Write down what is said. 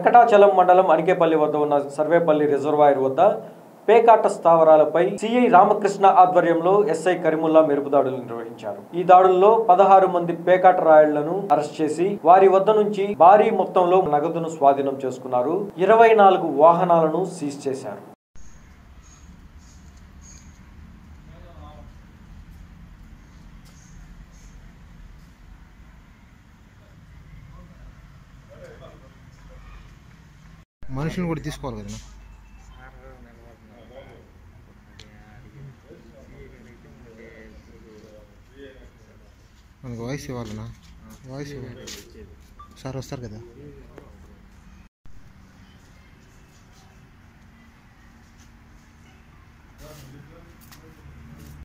వెంకటాచలం మండలం అనికేపల్లి వద్ద ఉన్న సర్వేపల్లి రిజర్వాయర్ వద్ద పేకాట స్థావరాలపై సిఐ రామకృష్ణ ఆధ్వర్యంలో ఎస్ఐ కరీముల్లా మెరుపు దాడులు నిర్వహించారు ఈ దాడుల్లో పదహారు మంది పేకాట రాయుళ్లను అరెస్ట్ చేసి వారి వద్ద నుంచి భారీ మొత్తంలో నగదును స్వాధీనం చేసుకున్నారు ఇరవై నాలుగు వాహనాలను సీజ్ చేశారు మనుషులను కూడా తీసుకోవాలి కదా మనకు వాయిస్ ఇవ్వాలనా వాయిస్ ఇవ్వాలి సార్ వస్తారు కదా